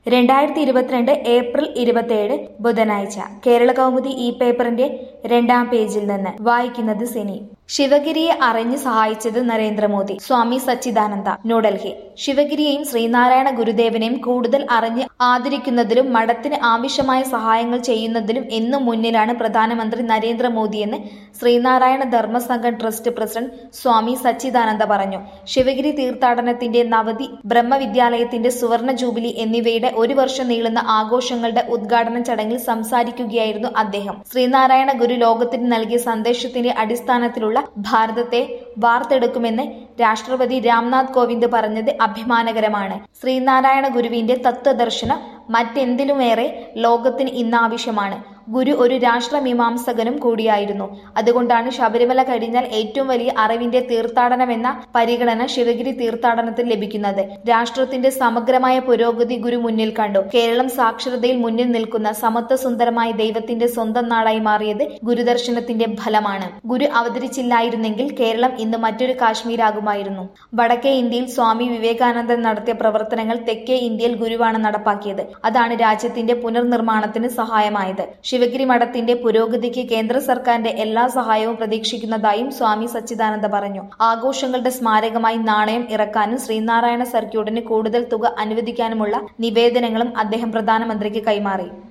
രണ്ടായിരത്തി ഇരുപത്തിരണ്ട് ഏപ്രിൽ ഇരുപത്തിയേഴ് ബുധനാഴ്ച കേരള കൗമുദി ഈ പേപ്പറിന്റെ രണ്ടാം പേജിൽ നിന്ന് വായിക്കുന്നത് സിനി ശിവഗിരിയെ അറിഞ്ഞ് സഹായിച്ചത് നരേന്ദ്രമോദി സ്വാമി സച്ചിദാനന്ദ ന്യൂഡൽഹി ശിവഗിരിയെയും ശ്രീനാരായണ ഗുരുദേവനെയും കൂടുതൽ അറിഞ്ഞ് ആദരിക്കുന്നതിലും മഠത്തിന് ആവശ്യമായ സഹായങ്ങൾ ചെയ്യുന്നതിലും എന്നും മുന്നിലാണ് പ്രധാനമന്ത്രി നരേന്ദ്രമോദിയെന്ന് ശ്രീനാരായണ ധർമ്മസംഘം ട്രസ്റ്റ് പ്രസിഡന്റ് സ്വാമി സച്ചിദാനന്ദ പറഞ്ഞു ശിവഗിരി തീർത്ഥാടനത്തിന്റെ നവതി ബ്രഹ്മവിദ്യാലയത്തിന്റെ സുവർണ ജൂബിലി എന്നിവയുടെ ഒരു വർഷം നീളുന്ന ആഘോഷങ്ങളുടെ ഉദ്ഘാടന ചടങ്ങിൽ സംസാരിക്കുകയായിരുന്നു അദ്ദേഹം ശ്രീനാരായണ ഗുരു ലോകത്തിന് നൽകിയ സന്ദേശത്തിന്റെ അടിസ്ഥാനത്തിലുള്ള ഭാരതത്തെ വാർത്തെടുക്കുമെന്ന് രാഷ്ട്രപതി രാംനാഥ് കോവിന്ദ് പറഞ്ഞത് അഭിമാനകരമാണ് ശ്രീനാരായണ ഗുരുവിന്റെ തത്വദർശനം മറ്റെന്തിലുമേറെ ലോകത്തിന് ഇന്ന് ആവശ്യമാണ് ഗുരു ഒരു രാഷ്ട്രമീമാംസകനും കൂടിയായിരുന്നു അതുകൊണ്ടാണ് ശബരിമല കഴിഞ്ഞാൽ ഏറ്റവും വലിയ അറിവിന്റെ തീർത്ഥാടനമെന്ന പരിഗണന ശിവഗിരി തീർത്ഥാടനത്തിൽ ലഭിക്കുന്നത് രാഷ്ട്രത്തിന്റെ സമഗ്രമായ പുരോഗതി ഗുരു മുന്നിൽ കണ്ടു കേരളം സാക്ഷരതയിൽ മുന്നിൽ നിൽക്കുന്ന സമത്വ സുന്ദരമായ ദൈവത്തിന്റെ സ്വന്തം നാടായി മാറിയത് ഗുരുദർശനത്തിന്റെ ഫലമാണ് ഗുരു അവതരിച്ചില്ലായിരുന്നെങ്കിൽ കേരളം ഇന്ന് മറ്റൊരു കാശ്മീരാകുമായിരുന്നു വടക്കേ ഇന്ത്യയിൽ സ്വാമി വിവേകാനന്ദൻ നടത്തിയ പ്രവർത്തനങ്ങൾ തെക്കേ ഇന്ത്യയിൽ ഗുരുവാണ് നടപ്പാക്കിയത് അതാണ് രാജ്യത്തിന്റെ പുനർനിർമ്മാണത്തിന് സഹായമായത് ശിവഗിരി മഠത്തിന്റെ പുരോഗതിക്ക് കേന്ദ്ര സർക്കാരിന്റെ എല്ലാ സഹായവും പ്രതീക്ഷിക്കുന്നതായും സ്വാമി സച്ചിദാനന്ദ പറഞ്ഞു ആഘോഷങ്ങളുടെ സ്മാരകമായി നാണയം ഇറക്കാനും ശ്രീനാരായണ സർക്യൂട്ടിന് കൂടുതൽ തുക അനുവദിക്കാനുമുള്ള നിവേദനങ്ങളും അദ്ദേഹം പ്രധാനമന്ത്രിക്ക് കൈമാറി